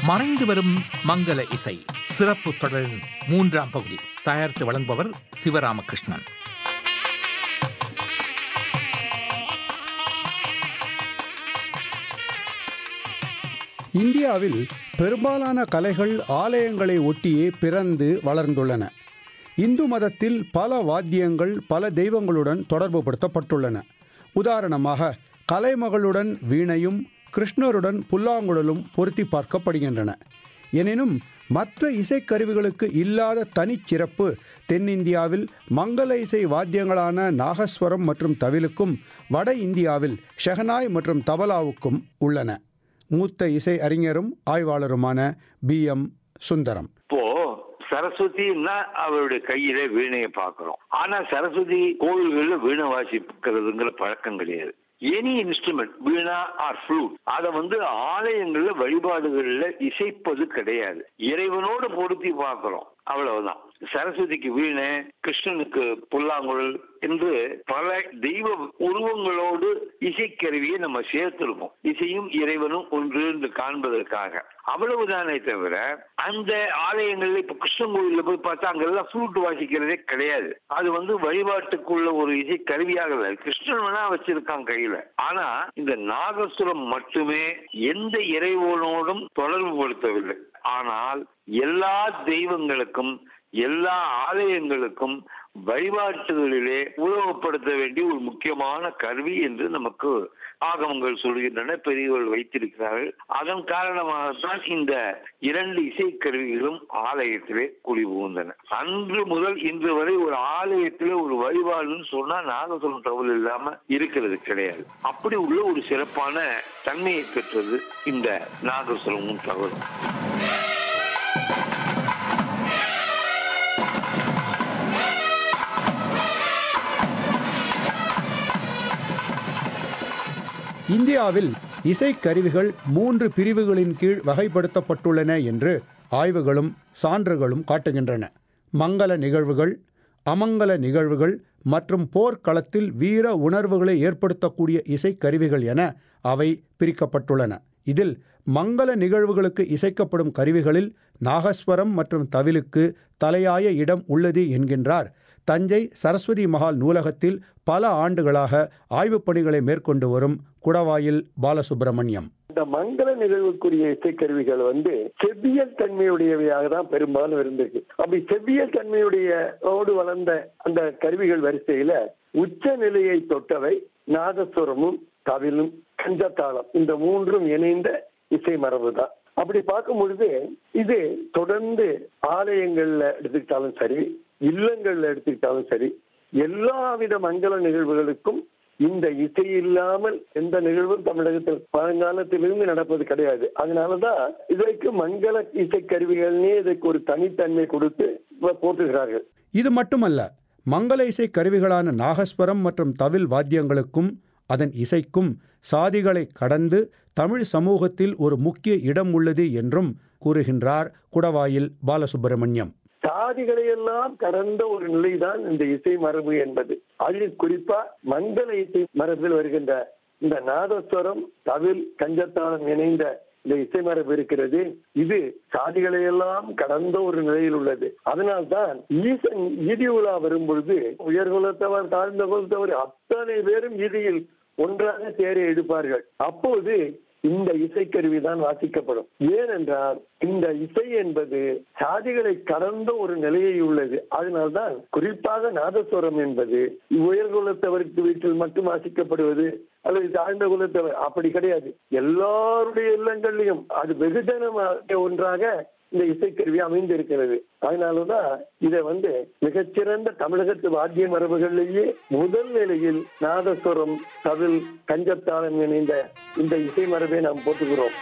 மறைந்து வரும் மங்கள இசை சிறப்பு தொடரின் மூன்றாம் பகுதி தயாரித்து வழங்குபவர் சிவராமகிருஷ்ணன் இந்தியாவில் பெரும்பாலான கலைகள் ஆலயங்களை ஒட்டியே பிறந்து வளர்ந்துள்ளன இந்து மதத்தில் பல வாத்தியங்கள் பல தெய்வங்களுடன் தொடர்புபடுத்தப்பட்டுள்ளன உதாரணமாக கலைமகளுடன் வீணையும் கிருஷ்ணருடன் புல்லாங்குழலும் பொருத்தி பார்க்கப்படுகின்றன எனினும் மற்ற இசைக்கருவிகளுக்கு இல்லாத தனிச்சிறப்பு தென்னிந்தியாவில் மங்கள இசை வாத்தியங்களான நாகஸ்வரம் மற்றும் தவிலுக்கும் வட இந்தியாவில் ஷெஹனாய் மற்றும் தபலாவுக்கும் உள்ளன மூத்த இசை அறிஞரும் ஆய்வாளருமான பி எம் சுந்தரம் இப்போ சரஸ்வதினா அவருடைய கையில வீணையை பார்க்கிறோம் ஆனா சரஸ்வதி கோவில்கள்ல வீணை வாசிக்கிறதுங்கிற பழக்கம் கிடையாது any instrument veena or flute அதை வந்து ஆலயங்கள்ல வழிபாடுகள்ல இசைப்பது கிடையாது இறைவனோடு பொருத்தி பார்க்கிறோம் அவ்வளவுதான் சரஸ்வதிக்கு வீணை கிருஷ்ணனுக்கு புல்லாங்குழல் என்று பல தெய்வ உருவங்களோடு இசைக்கருவியை நம்ம சேர்த்திருக்கோம் இசையும் இறைவனும் ஒன்று என்று காண்பதற்காக அவ்வளவுதானே தவிர அந்த ஆலயங்கள்ல இப்ப கிருஷ்ணன் கோயில்ல போய் பார்த்தா அங்கெல்லாம் ஃப்ளூட் வாசிக்கிறதே கிடையாது அது வந்து வழிபாட்டுக்குள்ள ஒரு இசை கருவியாக இல்லை கிருஷ்ணன் வேணா வச்சிருக்கான் கையில ஆனா இந்த நாகசுரம் மட்டுமே எந்த இறைவனோடும் தொடர்பு படுத்தவில்லை ஆனால் எல்லா தெய்வங்களுக்கும் எல்லா ஆலயங்களுக்கும் வழிபாட்டுகளிலே உருவப்படுத்த வேண்டிய ஒரு முக்கியமான கருவி என்று நமக்கு ஆகமங்கள் சொல்கின்றன பெரியவர்கள் வைத்திருக்கிறார்கள் அதன் காரணமாகத்தான் இந்த இரண்டு இசைக்கருவிகளும் ஆலயத்திலே குடி புகுந்தன அன்று முதல் இன்று வரை ஒரு ஆலயத்திலே ஒரு வழிபாடுன்னு சொன்னா நாகசுரம் தகவல் இல்லாம இருக்கிறது கிடையாது அப்படி உள்ள ஒரு சிறப்பான தன்மையை பெற்றது இந்த நாகசுரமும் தகவலும் இந்தியாவில் இசைக்கருவிகள் மூன்று பிரிவுகளின் கீழ் வகைப்படுத்தப்பட்டுள்ளன என்று ஆய்வுகளும் சான்றுகளும் காட்டுகின்றன மங்கள நிகழ்வுகள் அமங்கல நிகழ்வுகள் மற்றும் போர்க்களத்தில் வீர உணர்வுகளை ஏற்படுத்தக்கூடிய இசைக்கருவிகள் என அவை பிரிக்கப்பட்டுள்ளன இதில் மங்கள நிகழ்வுகளுக்கு இசைக்கப்படும் கருவிகளில் நாகஸ்வரம் மற்றும் தவிலுக்கு தலையாய இடம் உள்ளது என்கின்றார் தஞ்சை சரஸ்வதி மகால் நூலகத்தில் பல ஆண்டுகளாக ஆய்வுப் பணிகளை மேற்கொண்டு வரும் குடவாயில் பாலசுப்பிரமணியம் இந்த மங்கள நிகழ்வுக்குரிய இசைக்கருவிகள் வந்து செவ்வியல் தன்மையுடையவையாக தான் பெரும்பாலும் இருந்திருக்கு அப்படி செவ்வியல் தன்மையுடையோடு வளர்ந்த அந்த கருவிகள் வரிசையில உச்ச நிலையை தொட்டவை நாதஸ்வரமும் தவிலும் கஞ்சத்தாளம் இந்த மூன்றும் இணைந்த இசை மரபு தான் அப்படி பார்க்கும் பொழுது இது தொடர்ந்து ஆலயங்கள்ல எடுத்துக்கிட்டாலும் சரி இல்லங்கள்ல எடுத்துக்கிட்டாலும் சரி எல்லாவித மங்கள நிகழ்வுகளுக்கும் இந்த இசை இல்லாமல் எந்த நிகழ்வும் தமிழகத்தில் பழங்காலத்திலிருந்து நடப்பது கிடையாது அதனாலதான் இதற்கு மங்கள இசைக்கருவிகள்னே இதற்கு ஒரு தனித்தன்மை கொடுத்து போட்டுகிறார்கள் இது மட்டுமல்ல மங்கள இசை கருவிகளான நாகஸ்வரம் மற்றும் தவில் வாத்தியங்களுக்கும் அதன் இசைக்கும் சாதிகளை கடந்து தமிழ் சமூகத்தில் ஒரு முக்கிய இடம் உள்ளது என்றும் கூறுகின்றார் குடவாயில் பாலசுப்பிரமணியம் சாதிகளை எல்லாம் கடந்த ஒரு நிலைதான் இந்த இசை மரபு என்பது அதில் குறிப்பா மங்கள இசை மரபில் வருகின்ற இந்த நாதஸ்வரம் தவில் கஞ்சத்தாளம் இணைந்த இந்த இசை மரபு இருக்கிறது இது சாதிகளை எல்லாம் கடந்த ஒரு நிலையில் உள்ளது அதனால்தான் ஈசன் ஈதி உலா வரும் பொழுது உயர்குலத்தவர் தாழ்ந்த குலத்தவர் அத்தனை பேரும் ஈதியில் ஒன்றாக தேரை எடுப்பார்கள் அப்போது இந்த இசைக்கருவி தான் வாசிக்கப்படும் ஏனென்றால் இந்த இசை என்பது சாதிகளை கடந்த ஒரு நிலையை உள்ளது அதனால்தான் குறிப்பாக நாதஸ்வரம் என்பது உயர்குலத்தவருக்கு வீட்டில் மட்டும் வாசிக்கப்படுவது அல்லது தாழ்ந்த குலத்தவர் அப்படி கிடையாது எல்லாருடைய இல்லங்கள்லையும் அது வெகுஜனமாக ஒன்றாக இந்த இசைக்கருவி அமைந்திருக்கிறது அதனாலதான் இதை வந்து மிகச்சிறந்த தமிழகத்து வாத்திய மரபுகளிலேயே முதல் நிலையில் நாதஸ்வரம் தவில் கஞ்சத்தாளம் இணைந்த இந்த இசை மரபை நாம் போட்டுகிறோம்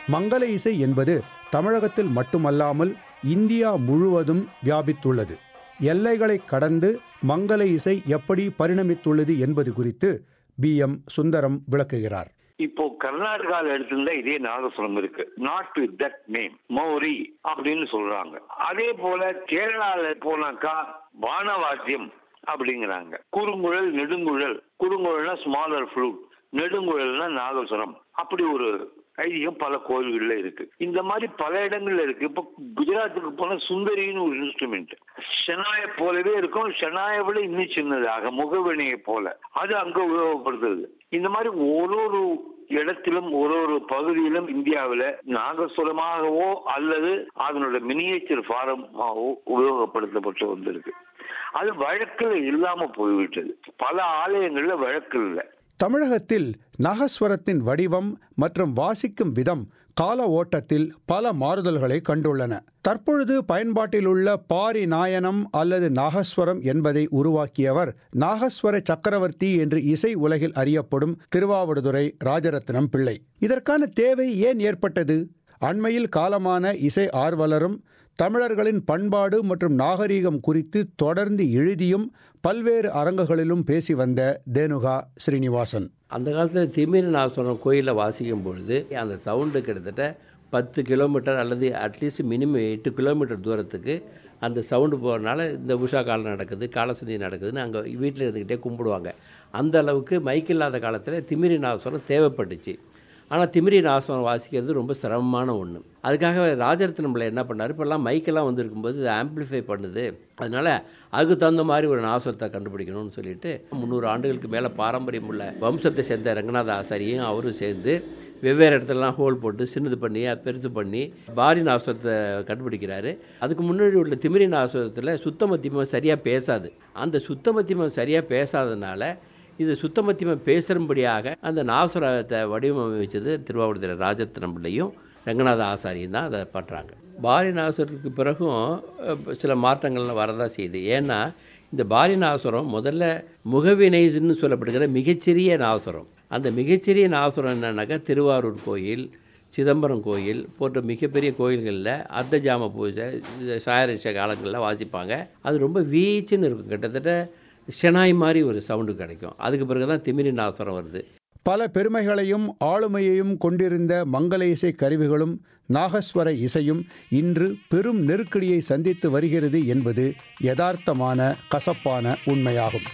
மங்கள இசை என்பது தமிழகத்தில் மட்டுமல்லாமல் இந்தியா முழுவதும் வியாபித்துள்ளது எல்லைகளை கடந்து மங்கள இசை எப்படி பரிணமித்துள்ளது என்பது குறித்து பி எம் சுந்தரம் விளக்குகிறார் இப்போ கர்நாடகால எடுத்திருந்தா இதே நாதஸ்வரம் இருக்கு நாட் வித் தட் நேம் மௌரி அப்படின்னு சொல்றாங்க அதே போல கேரளால போனாக்கா வானவாத்தியம் அப்படிங்கிறாங்க குறுங்குழல் நெடுங்குழல் குறுங்குழல்னா ஸ்மாலர் ஃப்ளூட் நெடுங்குழல்னா நாதஸ்வரம் அப்படி ஒரு ஐதீகம் பல கோயில்கள்ல இருக்கு இந்த மாதிரி பல இடங்கள்ல இருக்கு இப்ப குஜராத்துக்கு போன சுந்தரின்னு ஒரு இன்ஸ்ட்ருமெண்ட் ஷெனாய போலவே இருக்கும் ஷெனாயை விட இன்னும் சின்னதாக முகவினையை போல அது அங்க உபயோகப்படுத்துறது இந்த மாதிரி ஒரு ஒரு இடத்திலும் ஒரு ஒரு பகுதியிலும் இந்தியாவில் நாகசுரமாகவோ அல்லது அதனோட மினியேச்சர் ஃபாரமாகவோ உபயோகப்படுத்தப்பட்டு வந்திருக்கு அது வழக்கில் இல்லாம போய்விட்டது பல ஆலயங்கள்ல வழக்கு இல்லை தமிழகத்தில் நாகஸ்வரத்தின் வடிவம் மற்றும் வாசிக்கும் விதம் கால ஓட்டத்தில் பல மாறுதல்களை கண்டுள்ளன தற்பொழுது பயன்பாட்டிலுள்ள பாரி நாயனம் அல்லது நாகஸ்வரம் என்பதை உருவாக்கியவர் நாகஸ்வர சக்கரவர்த்தி என்று இசை உலகில் அறியப்படும் திருவாவடுதுறை ராஜரத்னம் பிள்ளை இதற்கான தேவை ஏன் ஏற்பட்டது அண்மையில் காலமான இசை ஆர்வலரும் தமிழர்களின் பண்பாடு மற்றும் நாகரீகம் குறித்து தொடர்ந்து எழுதியும் பல்வேறு அரங்குகளிலும் பேசி வந்த தேனுகா ஸ்ரீனிவாசன் அந்த காலத்தில் திமிரி நாசனம் கோயிலில் வாசிக்கும் பொழுது அந்த சவுண்டு கிட்டத்தட்ட பத்து கிலோமீட்டர் அல்லது அட்லீஸ்ட் மினிமம் எட்டு கிலோமீட்டர் தூரத்துக்கு அந்த சவுண்டு போகிறனால இந்த உஷா காலம் நடக்குது காலசந்தி நடக்குதுன்னு அங்கே வீட்டில் இருந்துக்கிட்டே கும்பிடுவாங்க அந்த அளவுக்கு மைக் இல்லாத காலத்தில் திமிரி நாசனம் தேவைப்பட்டுச்சு ஆனால் திமிரி நாசனம் வாசிக்கிறது ரொம்ப சிரமமான ஒன்று அதுக்காக ராஜரத்னம்ல என்ன பண்ணார் இப்போல்லாம் மைக்கெல்லாம் வந்திருக்கும்போது இது ஆம்பிளிஃபை பண்ணுது அதனால் அதுக்கு தகுந்த மாதிரி ஒரு நாசத்தை கண்டுபிடிக்கணும்னு சொல்லிட்டு முந்நூறு ஆண்டுகளுக்கு மேலே பாரம்பரியம் உள்ள வம்சத்தை சேர்ந்த ரங்கநாத ஆசாரியும் அவரும் சேர்ந்து வெவ்வேறு இடத்துலலாம் ஹோல் போட்டு சின்னது பண்ணி அது பெருசு பண்ணி பாரி நாசத்தை கண்டுபிடிக்கிறாரு அதுக்கு முன்னாடி உள்ள திமிரி நாசத்தில் சுத்தமத்தியமாக சரியாக பேசாது அந்த சுத்தமத்தியமாக சரியாக பேசாதனால இது சுத்தமத்தியமாக பேசுகிறபடியாக அந்த நாசுரத்தை வடிவமைச்சது திருவாவூர் ராஜரத்னம் பிள்ளையும் ரங்கநாத ஆசாரியும் தான் அதை பண்ணுறாங்க பாரி நாசுரத்துக்கு பிறகும் அஹ், சில மாற்றங்கள்லாம் வரதான் செய்யுது ஏன்னா இந்த பாரி நாசுரம் முதல்ல முகவினைன்னு சொல்லப்படுகிற மிகச்சிறிய நாசுரம் அந்த மிகச்சிறிய நாசுரம் என்னன்னாக்கா திருவாரூர் கோயில் சிதம்பரம் கோயில் போன்ற மிகப்பெரிய கோயில்களில் அர்த்த ஜாம பூஜை சாயரிஷ காலங்களில் வாசிப்பாங்க அது ரொம்ப வீச்சுன்னு இருக்கும் கிட்டத்தட்ட ஷெனாய் மாதிரி ஒரு சவுண்டு கிடைக்கும் அதுக்கு பிறகு தான் திமிரி நாசுரம் வருது பல பெருமைகளையும் ஆளுமையையும் கொண்டிருந்த மங்கள இசை கருவிகளும் நாகஸ்வர இசையும் இன்று பெரும் நெருக்கடியை சந்தித்து வருகிறது என்பது யதார்த்தமான கசப்பான உண்மையாகும்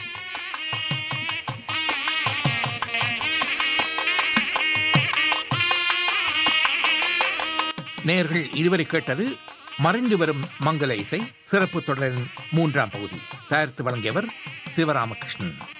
நேயர்கள் இதுவரை கேட்டது மறைந்து வரும் மங்கள இசை சிறப்பு தொடரின் மூன்றாம் பகுதி தயாரித்து வழங்கியவர் சிவராமகிருஷ்ணன்